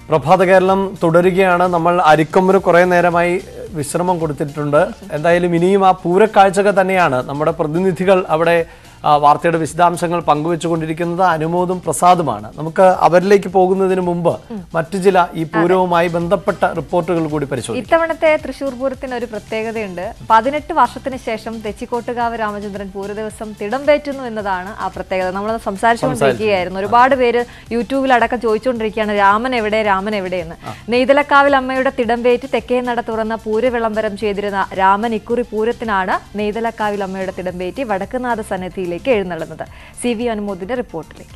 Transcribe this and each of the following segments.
പ്രഭാത കേരളം തുടരുകയാണ് നമ്മൾ അരിക്കൊമ്പന് കുറേ നേരമായി വിശ്രമം കൊടുത്തിട്ടുണ്ട് എന്തായാലും ഇനിയും ആ പൂരക്കാഴ്ചകൾ തന്നെയാണ് നമ്മുടെ പ്രതിനിധികൾ അവിടെ ആ, വാർത്തയുടെ വിശദാംശങ്ങൾ പങ്കുവെച്ചുകൊണ്ടിരിക്കുന്നത് അനുമോദും പ്രസാദുമാണ് നമുക്ക് അവരിലേക്ക് പോകുന്നതിന് മുമ്പ് മറ്റു ചില ഈ പൂരവുമായി ബന്ധപ്പെട്ട റിപ്പോർട്ടുകൾ കൂടി പരിശോധിക്കാം ഇത്തവണത്തെ തൃശൂർ പൂരത്തിന് ഒരു പ്രത്യേകതയുണ്ട് പതിനെട്ട് വർഷത്തിന് ശേഷം തെച്ചിക്കോട്ടുകാവ് രാമചന്ദ്രൻ പൂരദിവസം തിടമ്പേറ്റുന്നു എന്നതാണ് ആ പ്രത്യേകത നമ്മൾ സംസാരിച്ചുകൊണ്ടിരിക്കുകയായിരുന്നു ഒരുപാട് പേര് യൂട്യൂബിലടക്കം ചോദിച്ചുകൊണ്ടിരിക്കുകയാണ് രാമൻ എവിടെ രാമൻ എവിടെയെന്ന് നെയ്തലക്കാവിൽ അമ്മയുടെ തിടമ്പേറ്റ് തെക്കേ നട തുറന്ന പൂരവിളംബരം ചെയ്തിരുന്ന രാമൻ ഇക്കുറി പൂരത്തിനാണ് നെയ്തലക്കാവിൽ അമ്മയുടെ തിടമ്പേറ്റി വടക്കുനാഥ സന്നിധിയിലേക്ക് എഴുന്നള്ളുന്നത് സി വി അനുമോദിന്റെ റിപ്പോർട്ടിലേക്ക്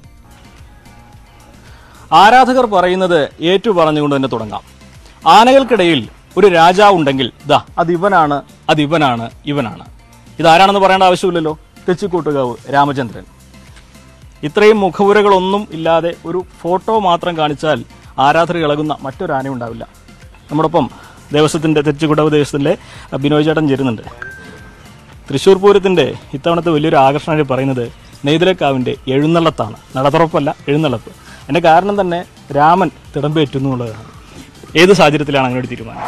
ആരാധകർ പറയുന്നത് ഏറ്റു പറഞ്ഞുകൊണ്ട് തന്നെ തുടങ്ങാം ആനകൾക്കിടയിൽ ഒരു രാജാവ് ഉണ്ടെങ്കിൽ ദാ അത് ഇവനാണ് അത് ഇവനാണ് ഇവനാണ് ഇതാരാണെന്ന് പറയേണ്ട ആവശ്യമില്ലല്ലോ തെച്ചിക്കോട്ടുകാവ് രാമചന്ദ്രൻ ഇത്രയും മുഖവുരകളൊന്നും ഇല്ലാതെ ഒരു ഫോട്ടോ മാത്രം കാണിച്ചാൽ ആരാധകർ ഇളകുന്ന മറ്റൊരു ആന ഉണ്ടാവില്ല നമ്മോടൊപ്പം ദേവസ്വത്തിൻ്റെ തെച്ചിക്കോട്ടാവ് ദേവസ്വത്തിലെ ബിനോയ് ചേട്ടൻ ചേരുന്നുണ്ട് തൃശ്ശൂർ പൂരത്തിൻ്റെ ഇത്തവണത്തെ വലിയൊരു ആകർഷണം പറയുന്നത് നെയ്തലക്കാവിൻ്റെ എഴുന്നള്ളത്താണ് നടതുറപ്പല്ല എഴുന്നള്ളത്ത് എൻ്റെ കാരണം തന്നെ രാമൻ തിടമ്പേറ്റുന്നു എന്നുള്ളതാണ് ഏത് സാഹചര്യത്തിലാണ് അങ്ങനെ ഒരു തീരുമാനം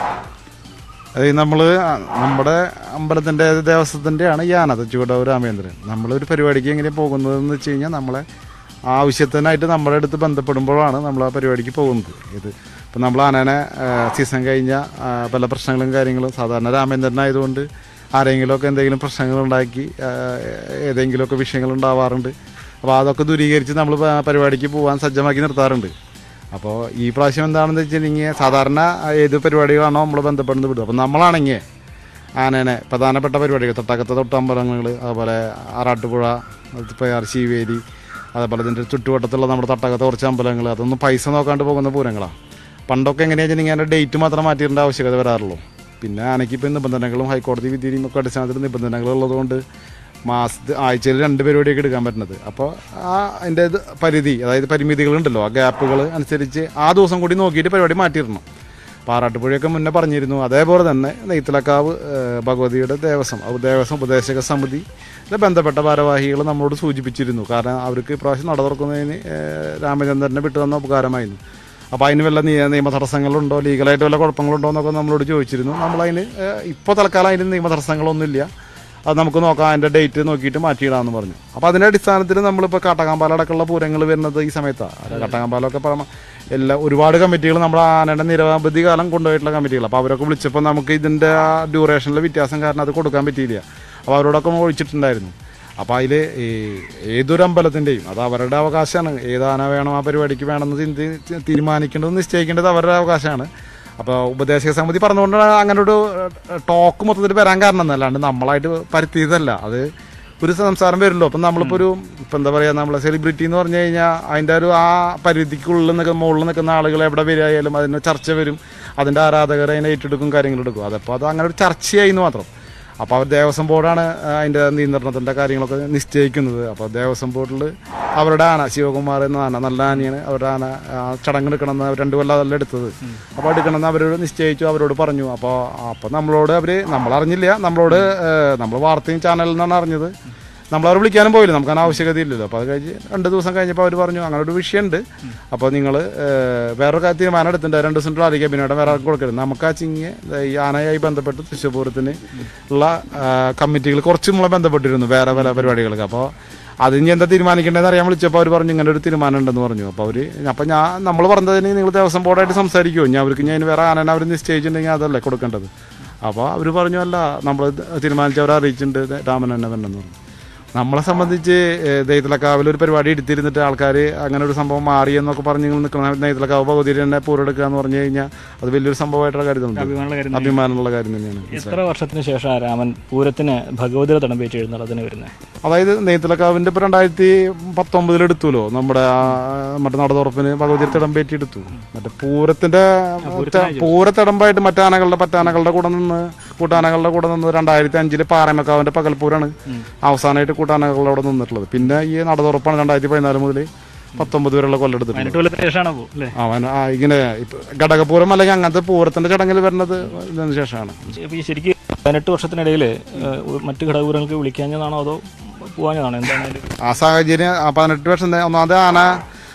അത് നമ്മൾ നമ്മുടെ അമ്പലത്തിൻ്റെ ദേവസ്വത്തിൻ്റെയാണ് ഈ ആന തെച്ചുകൊണ്ടാവ് രാമേന്ദ്രൻ നമ്മളൊരു പരിപാടിക്ക് എങ്ങനെ പോകുന്നതെന്ന് വെച്ച് കഴിഞ്ഞാൽ നമ്മളെ ആവശ്യത്തിനായിട്ട് നമ്മുടെ അടുത്ത് ബന്ധപ്പെടുമ്പോഴാണ് നമ്മൾ ആ പരിപാടിക്ക് പോകുന്നത് ഇത് ഇപ്പം നമ്മൾ ആനേനെ സീസൺ കഴിഞ്ഞ ആ, പല പ്രശ്നങ്ങളും കാര്യങ്ങളും സാധാരണ രാമേന്ദ്രനായതുകൊണ്ട് ആരെങ്കിലുമൊക്കെ എന്തെങ്കിലും പ്രശ്നങ്ങൾ ഉണ്ടാക്കി ആ, ഏതെങ്കിലുമൊക്കെ വിഷയങ്ങൾ ഉണ്ടാവാറുണ്ട് അപ്പോൾ അതൊക്കെ ദൂരീകരിച്ച് നമ്മൾ പരിപാടിക്ക് പോകാൻ സജ്ജമാക്കി നിർത്താറുണ്ട് അപ്പോൾ ഈ പ്രാവശ്യം എന്താണെന്ന് വെച്ചിട്ടുണ്ടെങ്കിൽ സാധാരണ ഏത് പരിപാടികളാണോ നമ്മൾ ബന്ധപ്പെടുന്നത് വിടും അപ്പോൾ നമ്മളാണെങ്കിൽ ആനേനെ പ്രധാനപ്പെട്ട പരിപാടികൾ തൊട്ടകത്തെ തൊട്ടമ്പലങ്ങൾ അതുപോലെ ആറാട്ടുപുഴ പയ്യാർ ശീവേരി അതേപോലെ ഇതിൻ്റെ ചുറ്റുവട്ടത്തുള്ള നമ്മുടെ തട്ടകത്തെ കുറച്ച് അമ്പലങ്ങൾ അതൊന്നും പൈസ നോക്കാണ്ട് പോകുന്ന പൂരങ്ങളാണ് പണ്ടൊക്കെ എങ്ങനെയാണെന്ന് വെച്ചിട്ടുണ്ടെങ്കിൽ അതിൻ്റെ ഡേറ്റ് മാത്രം മാറ്റിയിടേണ്ട ആവശ്യകത വരാറുള്ളൂ പിന്നെ ആനയ്ക്ക് ഇപ്പം നിബന്ധനകളും ഹൈക്കോടതി വിധിയും ഒക്കെ അടിസ്ഥാനത്തിൽ നിബന്ധനകൾ ഉള്ളതുകൊണ്ട് മാസത്തിൽ ആഴ്ചയിൽ രണ്ട് പരിപാടിയൊക്കെ എടുക്കാൻ പറ്റുന്നത് അപ്പോൾ ആ അതിൻ്റെ ഇത് പരിധി അതായത് പരിമിതികളുണ്ടല്ലോ ആ ഗ്യാപ്പുകൾ അനുസരിച്ച് ആ ദിവസം കൂടി നോക്കിയിട്ട് പരിപാടി മാറ്റിയിടണം പാറാട്ടുപുഴയൊക്കെ മുന്നേ പറഞ്ഞിരുന്നു അതേപോലെ തന്നെ നെയ്ത്തലക്കാവ് ഏഹ്, ഭഗവതിയുടെ ദേവസ്വം അത് ദേവസ്വം ഉപദേശക സമിതി ഇതിലെ ബന്ധപ്പെട്ട ഭാരവാഹികൾ നമ്മളോട് സൂചിപ്പിച്ചിരുന്നു കാരണം അവർക്ക് ഇപ്രാവശ്യം നട തുറക്കുന്നതിന് ഏഹ്, രാമചന്ദ്രനെ വിട്ടു തന്ന ഉപകാരമായിരുന്നു അപ്പോൾ അതിന് വല്ല നിയ നിയമ തടസ്സങ്ങളുണ്ടോ ലീഗലായിട്ട് വല്ല കുഴപ്പങ്ങളുണ്ടോ എന്നൊക്കെ നമ്മളോട് ചോദിച്ചിരുന്നു നമ്മളതിന് ഇപ്പോൾ തൽക്കാലം അതിന് നിയമ തടസ്സങ്ങളൊന്നുമില്ല അത് നമുക്ക് നോക്കാം അതിൻ്റെ ഡേറ്റ് നോക്കിയിട്ട് മാറ്റിയിടാമെന്ന് പറഞ്ഞു അപ്പോൾ അതിൻ്റെ അടിസ്ഥാനത്തിൽ നമ്മളിപ്പോൾ കാട്ടകാമ്പാല അടക്കമുള്ള പൂരങ്ങൾ വരുന്നത് ഈ സമയത്താണ് കാട്ടകാമ്പാലൊക്കെ പറഞ്ഞ എല്ലാ ഒരുപാട് കമ്മിറ്റികൾ നമ്മൾ ആനയുടെ നിരവധി കാലം കൊണ്ടുപോയിട്ടുള്ള കമ്മിറ്റികൾ അപ്പോൾ അവരൊക്കെ വിളിച്ചപ്പോൾ നമുക്ക് ഇതിൻ്റെ ആ ഡ്യൂറേഷനിലെ വ്യത്യാസം കാരണം അത് കൊടുക്കാൻ പറ്റിയില്ല അപ്പോൾ അവരോടൊക്കെ ഒഴിച്ചിട്ടുണ്ടായിരുന്നു അപ്പോൾ അതിൽ ഏതൊരു അമ്പലത്തിൻ്റെയും അത് അവരുടെ അവകാശമാണ് ഏത് ആന വേണം ആ പരിപാടിക്ക് വേണമെന്ന് ചിന്തി തീരുമാനിക്കേണ്ടത് നിശ്ചയിക്കേണ്ടത് അവരുടെ അവകാശമാണ് അപ്പോൾ ഉപദേശക സമിതി പറഞ്ഞുകൊണ്ടാണ് അങ്ങനെ ഒരു ടോക്ക് മൊത്തത്തിൽ വരാൻ കാരണം എന്നല്ലാണ്ട് നമ്മളായിട്ട് പരത്തിയതല്ല അത് ഒരു സംസാരം വരുമല്ലോ അപ്പം നമ്മളിപ്പോൾ ഒരു ഇപ്പം എന്താ പറയുക നമ്മളെ സെലിബ്രിറ്റി എന്ന് പറഞ്ഞു കഴിഞ്ഞാൽ അതിൻ്റെ ഒരു ആ പരിധിക്കുള്ളിൽ നിൽക്കുന്ന മുകളിൽ നിൽക്കുന്ന ആളുകൾ എവിടെ വരികയായാലും അതിന് ചർച്ച വരും അതിൻ്റെ ആരാധകർ അതിനെ ഏറ്റെടുക്കും കാര്യങ്ങളെടുക്കും അതപ്പോൾ അത് അങ്ങനെ ഒരു ചർച്ചയായി എന്ന് മാത്രം അപ്പോൾ അവർ ദേവസ്വം ബോർഡാണ് അതിൻ്റെ നിയന്ത്രണത്തിൻ്റെ കാര്യങ്ങളൊക്കെ നിശ്ചയിക്കുന്നത് അപ്പോൾ ദേവസ്വം ബോർഡിൽ അവരുടെ ആന ശിവകുമാർ എന്ന ആന നല്ല ആനയാണ് അവരുടെ ആന ആ, ചടങ്ങ് എടുക്കണമെന്ന് അവർ രണ്ട് കൊല്ലം അതല്ല എടുത്തത് അപ്പോൾ എടുക്കണമെന്ന് അവരോട് നിശ്ചയിച്ചു അവരോട് പറഞ്ഞു അപ്പോൾ അപ്പോൾ നമ്മളോട് അവർ നമ്മളറിഞ്ഞില്ല നമ്മളോട് ഏഹ്, നമ്മൾ വാർത്തയും ചാനലിൽ നിന്നാണ് അറിഞ്ഞത് നമ്മളവർ വിളിക്കാനും പോയില്ല നമുക്ക് അതിന് ആവശ്യകതയില്ലല്ലോ അപ്പോൾ അത് കഴിഞ്ഞ് രണ്ട് ദിവസം കഴിഞ്ഞപ്പോൾ അവർ പറഞ്ഞു അങ്ങനെ ഒരു വിഷയമുണ്ട് അപ്പോൾ നിങ്ങൾ വേറൊരു കാര്യം തീരുമാനം എടുത്തിട്ടുണ്ട് രണ്ട് ദിവസം അറിയിക്കുക പിന്നെ വേറെ ആർക്കും കൊടുക്കരുത് നമുക്ക് ആ ചിങ്ങ് ഈ ആനയായി ബന്ധപ്പെട്ട് തൃശ്ശൂർ പൂരത്തിന് ഉള്ള കമ്മിറ്റികൾ കുറച്ച് നമ്മളെ ബന്ധപ്പെട്ടിരുന്നു വേറെ പല പരിപാടികൾക്ക് അപ്പോൾ അത് ഇനി എന്താ തീരുമാനിക്കേണ്ടതെന്ന് അറിയാൻ വിളിച്ചപ്പോൾ അവർ പറഞ്ഞു ഇങ്ങനെ ഒരു തീരുമാനം ഉണ്ടെന്ന് പറഞ്ഞു അപ്പോൾ അവർ അപ്പോൾ ഞാൻ നമ്മൾ പറഞ്ഞതിന് നിങ്ങൾ ദേവസ്വം ബോർഡായിട്ട് സംസാരിക്കുമോ ഞാൻ അവർക്ക് ഞാൻ വേറെ ആനനെ അവർ നിശ്ചയിച്ചിട്ടുണ്ടെങ്കിൽ അതല്ലേ കൊടുക്കേണ്ടത് അപ്പോൾ അവർ പറഞ്ഞു അല്ല നമ്മൾ തീരുമാനിച്ചവരെ അറിയിച്ചിട്ടുണ്ട് രാമൻ തന്നെ വരണമെന്ന് പറഞ്ഞു നമ്മളെ സംബന്ധിച്ച് നെയ്തലക്കാവിൽ ഒരു പരിപാടി എടുത്തിരുന്നിട്ട് ആൾക്കാർ അങ്ങനെ ഒരു സംഭവം മാറി എന്നൊക്കെ പറഞ്ഞ് നിങ്ങൾ നിൽക്കുന്ന നെയ്തലക്കാവ് പകുതിയിൽ തന്നെ പൂരെടുക്കുക എന്ന് പറഞ്ഞു കഴിഞ്ഞാൽ അത് വലിയൊരു സംഭവമായിട്ടുള്ള കാര്യത്തിലുണ്ട് അഭിമാനമുള്ള കാര്യം അഭിമാനമുള്ള കാര്യം തന്നെയാണ് എത്ര വർഷത്തിന് ശേഷം രാമൻ പൂരത്തിന് ഭഗവതിയുടെ തിടമ്പേറ്റ് എഴുന്നള്ളതിന് വരുന്നത് അതായത് നെയ്ത്തലക്കാവിൻ്റെ ഇപ്പോൾ രണ്ടായിരത്തി പത്തൊമ്പതിൽ എടുത്തുല്ലോ നമ്മുടെ ആ മറ്റേ നടതുറപ്പിന് ഭഗവതി തിടമ്പേറ്റി എടുത്തു മറ്റേ പൂരത്തിന്റെ പൂരത്തിടമ്പായിട്ട് മറ്റാനകളുടെ പറ്റാനകളുടെ കൂടെ നിന്ന് കൂട്ടാനകളുടെ കൂടെ നിന്ന് രണ്ടായിരത്തി അഞ്ചില് പാറമക്കാവിന്റെ പകൽപ്പൂരാണ് അവസാനമായിട്ട് കൂട്ടാനകളുടെ അവിടെ നിന്നിട്ടുള്ളത് പിന്നെ ഈ നടതുറപ്പാണ് രണ്ടായിരത്തി പതിനാല് മുതൽ പത്തൊമ്പത് വരെയുള്ള കൊല്ലെടുത്തിട്ടുള്ളത് പതിനെട്ട് കൊല്ലത്തിന് ശേഷമാണ് പോ അല്ലേ അവൻ ആ ഇങ്ങനെ ഇപ്പൊ ഘടകപൂരം അല്ലെങ്കിൽ അങ്ങനത്തെ പൂരത്തിന്റെ ചടങ്ങിൽ വരുന്നത് ഇതിന് ശേഷമാണ് ഇപ്പൊ ഈ ശരിക്കും പതിനെട്ട് വർഷത്തിനിടയിൽ മറ്റു ഘടകപൂരങ്ങൾക്ക് വിളിക്കാഞ്ഞതാണോ അതോ പോവാഞ്ഞതാണോ എന്താണ് അതിന്റെ ആ സാഹചര്യം ആ പതിനെട്ട് വർഷം ഒന്നാമത് ആന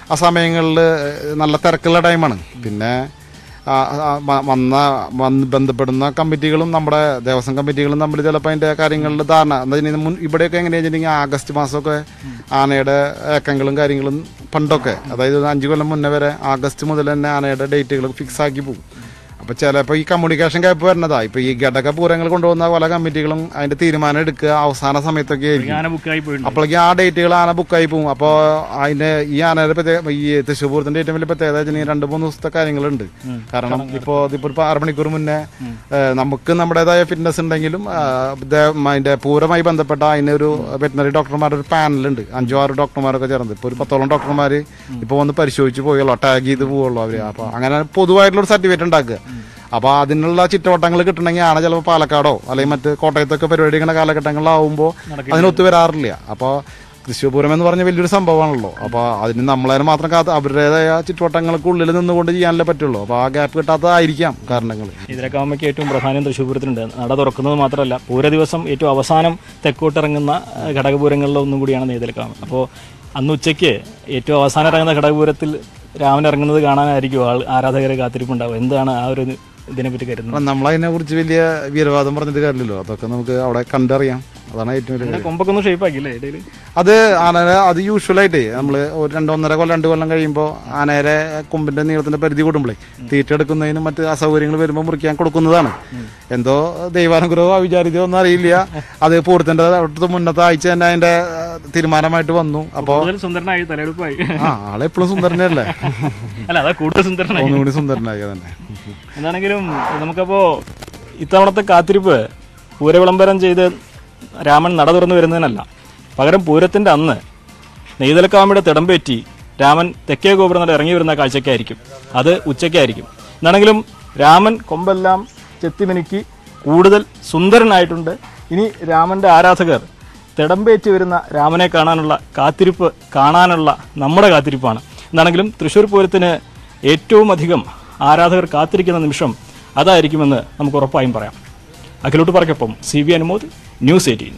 ആ സമയങ്ങളിൽ നല്ല തിരക്കുള്ള ടൈമാണ് പിന്നെ ആ, ആ, വ- വന്ന വന്ന് ബന്ധപ്പെടുന്ന കമ്മിറ്റികളും നമ്മുടെ ദേവസ്വം കമ്മിറ്റികളും തമ്മിൽ ചിലപ്പോൾ അതിൻ്റെ കാര്യങ്ങളിൽ ധാരണ എന്താ വെച്ചാൽ മുൻ ഇവിടെയൊക്കെ എങ്ങനെയാണെന്ന് വെച്ചിട്ടുണ്ടെങ്കിൽ ആഗസ്റ്റ് മാസമൊക്കെ ആനയുടെ ഏക്കങ്ങളും കാര്യങ്ങളും പണ്ടൊക്കെ അതായത് ഒരു അഞ്ച് കൊല്ലം മുന്നേ വരെ ആഗസ്റ്റ് മുതൽ തന്നെ ആനയുടെ ഡേറ്റുകൾ ഫിക്സ് ആക്കി പോകും അപ്പോൾ ചിലപ്പോൾ ഈ കമ്മ്യൂണിക്കേഷൻ ഗ്യാപ്പ് വരുന്നതാ ഇപ്പോൾ ഈ ഘടക പൂരങ്ങൾ കൊണ്ടുപോകുന്ന പല കമ്മിറ്റികളും അതിൻ്റെ തീരുമാനം എടുക്കുക അവസാന സമയത്തൊക്കെ ആയിരിക്കും ഞാൻ ബുക്കായി പോയിട്ടുണ്ട് അപ്പോഴേക്ക് ആ ഡേറ്റുകൾ ആന ബുക്കായി പോകും അപ്പോൾ അതിന്റെ ഈ ആനയുടെ പ്രത്യേക ഈ തൃശ്ശൂർ പൂരത്തിന്റെ ഏറ്റവും വലിയ പ്രത്യേകത വെച്ചാൽ രണ്ട് മൂന്ന് ദിവസത്തെ കാര്യങ്ങളുണ്ട് കാരണം ഇപ്പോൾ ഇതിപ്പോൾ ഒരു ആറ് മണിക്കൂർ മുന്നേ ഏഹ്, നമുക്ക് നമ്മുടേതായ ഫിറ്റ്നസ് ഉണ്ടെങ്കിലും ആഹ്, ദേ- അതിന്റെ പൂരമായി ബന്ധപ്പെട്ട അതിന് ഒരു വെറ്റിനറി ഡോക്ടർമാരുടെ ഒരു പാനലുണ്ട് അഞ്ചോ ആറ് ഡോക്ടർമാരൊക്കെ ചേർന്ന് ഇപ്പോൾ ഒരു പത്തോളം ഡോക്ടർമാർ ഇപ്പോൾ വന്ന് പരിശോധിച്ച് പോയുള്ളൂ ടാഗ് ചെയ്ത് പോവുള്ളൂ അവർ അപ്പോൾ അങ്ങനെ പൊതുവായിട്ടുള്ള ഒരു സർട്ടിഫിക്കറ്റ് ഉണ്ടാക്കുക അപ്പോൾ അതിനുള്ള ചിട്ടവട്ടങ്ങൾ കിട്ടണമെങ്കിൽ ആന ചിലപ്പോൾ പാലക്കാടോ അല്ലെങ്കിൽ മറ്റ് കോട്ടയത്തൊക്കെ പരിപാടി ഇങ്ങനെ കാലഘട്ടങ്ങളിലാവുമ്പോൾ അതിനൊത്തു വരാറില്ല അപ്പോൾ തൃശ്ശൂർ പൂരം എന്ന് പറഞ്ഞ വലിയൊരു സംഭവമാണല്ലോ അപ്പോൾ അതിന് നമ്മളതിനെ മാത്രം കാത്ത് അവരുടേതായ ചുറ്റുവട്ടങ്ങൾക്കുള്ളിൽ നിന്നുകൊണ്ട് ചെയ്യാനല്ലേ പറ്റുള്ളൂ അപ്പോൾ ആ ഗ്യാപ്പ് കിട്ടാത്തതായിരിക്കാം കാരണങ്ങൾ ഇതിലക്കാമയ്ക്ക് ഏറ്റവും പ്രധാനം തൃശ്ശൂർ പൂരത്തിനുണ്ട് നട തുറക്കുന്നത് മാത്രമല്ല പൂര ദിവസം ഏറ്റവും അവസാനം തെക്കോട്ടിറങ്ങുന്ന ഏഹ്, ഘടകപൂരങ്ങളിൽ ഒന്നും കൂടിയാണ് നെയ്തലക്കാമ അപ്പോൾ അന്ന് ഉച്ചയ്ക്ക് ഏറ്റവും അവസാനം ഇറങ്ങുന്ന ഘടകപൂരത്തിൽ രാമൻ ഇറങ്ങുന്നത് കാണാനായിരിക്കും ആൾ ആരാധകരെ കാത്തിരിപ്പുണ്ടാവും എന്താണ് ആ ഒരു ഇതിനെപ്പറ്റി കരുതുന്നത് നമ്മളതിനെ കുറിച്ച് വലിയ വീരവാദം പറഞ്ഞിട്ട് കാര്യമില്ലല്ലോ അതൊക്കെ നമുക്ക് അവിടെ കണ്ടറിയാം അതാണ് ഏറ്റവും വലിയ കാര്യം. കൊമ്പൊക്കെ ഒന്ന് ഷേപ്പ് ആക്കിയില്ലേ ഇടയിൽ അത് ആനയുടെ അത് യൂഷ്വലായിട്ട് നമ്മൾ ഒരു രണ്ട് ഒന്നര കൊല്ലം രണ്ട് കൊല്ലം കഴിയുമ്പോൾ ആനയുടെ കൊമ്പിന്റെ നീളത്തിന്റെ പരിധി കൂടുമ്പോഴേ തീറ്റ എടുക്കുന്നതിനും മറ്റ് അസൗകര്യങ്ങൾ വരുമ്പോൾ മുറിക്കാൻ കൊടുക്കുന്നതാണ് എന്തോ ദൈവാനുഗ്രഹമോ അവിചാരിതയോ ഒന്നും അറിയില്ല അത് പൂരത്തിന്റെ അടുത്ത മുന്നത്തെ ആഴ്ച തന്നെ അതിന്റെ ആ, തീരുമാനമായിട്ട് വന്നു അപ്പോൾ കൂടുതൽ സുന്ദരനായി തലയെടുപ്പായി ആ ആളെപ്പോഴും സുന്ദരനല്ലേ അല്ല അതാ കൂടുതൽ സുന്ദരനായി ഒന്നുകൂടി സുന്ദരനായി തന്നെ എന്താണെങ്കിലും നമുക്കപ്പോൾ ഇത്തവണത്തെ കാത്തിരിപ്പ് പൂരവിളംബരം ചെയ്ത് രാമൻ നട തുറന്നു വരുന്നതിനല്ല പകരം പൂരത്തിൻ്റെ അന്ന് നെയ്തലക്കാമയുടെ തിടമ്പേറ്റി രാമൻ തെക്കേ ഗോപുരം ഇറങ്ങി വരുന്ന കാഴ്ചയ്ക്കായിരിക്കും അത് ഉച്ചയ്ക്കായിരിക്കും എന്നാണെങ്കിലും രാമൻ കൊമ്പെല്ലാം ചെത്തിമിനുക്കി കൂടുതൽ സുന്ദരനായിട്ടുണ്ട് ഇനി രാമൻ്റെ ആരാധകർ തിടമ്പേറ്റി വരുന്ന രാമനെ കാണാനുള്ള കാത്തിരിപ്പ് കാണാനുള്ള നമ്മുടെ കാത്തിരിപ്പാണ് എന്നാണെങ്കിലും തൃശ്ശൂർ പൂരത്തിന് ഏറ്റവും അധികം ആരാധകർ കാത്തിരിക്കുന്ന നിമിഷം അതായിരിക്കുമെന്ന് നമുക്ക് ഉറപ്പായും പറയാം അഖിലോട്ട് പറയ്ക്കൊപ്പം C B Anumod news eighteen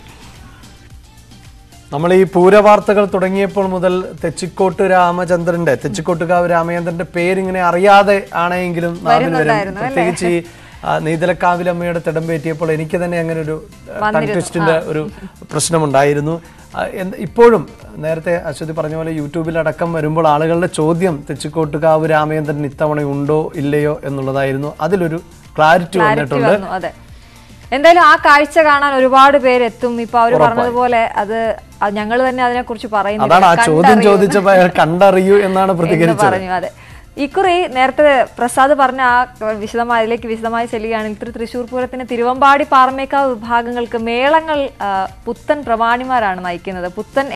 നമ്മൾ ഈ പൂരവാർത്തകൾ തുടങ്ങിയപ്പോൾ മുതൽ തെച്ചിക്കോട്ട് രാമചന്ദ്രന്റെ തെച്ചിക്കോട്ടുകാവ് രാമചന്ദ്രന്റെ പേരിങ്ങനെ അറിയാതെ ആണെങ്കിലും നാവിൽ വരും വരുന്നുണ്ടായിരുന്നു, അല്ലേ? പ്രത്യേകിച്ച് ഈ ആ, നെയ്തലക്കാവിലമ്മയുടെ തിടം പേറ്റിയപ്പോൾ എനിക്ക് തന്നെ അങ്ങനെ ഒരു ടങ് ട്വിസ്റ്റിന്റെ ഒരു പ്രശ്നമുണ്ടായിരുന്നു ആ, എന്ത് ഇപ്പോഴും നേരത്തെ അശ്വതി പറഞ്ഞ പോലെ യൂട്യൂബിലടക്കം വരുമ്പോൾ ആളുകളുടെ ചോദ്യം തെച്ചിക്കോട്ടുകാവ് രാമചന്ദ്രൻ ഇത്തവണ ഉണ്ടോ ഇല്ലയോ എന്നുള്ളതായിരുന്നു അതിലൊരു ക്ലാരിറ്റി വന്നിട്ടുണ്ട് വന്നു അതെ എന്തായാലും ആ കാഴ്ച കാണാൻ ഒരുപാട് പേര് എത്തും ഇപ്പൊ അവര് പറഞ്ഞതുപോലെ അത് ഞങ്ങൾ തന്നെ അതിനെ കുറിച്ച് പറയുന്നില്ല അതാണ് ആ ചോദ്യം ചോദിച്ചപ്പോൾ അയാൾ കണ്ടറിയൂ എന്നാണ് എന്ന് പ്രതികരിച്ചത് പറഞ്ഞു അതെ ഇക്കുറി നേരത്തെ പ്രസാദ് പറഞ്ഞ ആ വിശദമായി അതിലേക്ക് വിശദമായി ചെല്ലുകയാണെങ്കിൽ തൃ- തൃശ്ശൂർ പൂരത്തിന് തിരുവമ്പാടി പാറമേക്കാവ് വിഭാഗങ്ങൾക്ക് മേളങ്ങൾ ആ, പുത്തൻ പ്രമാണിമാരാണ് നയിക്കുന്നത് പുത്തൻ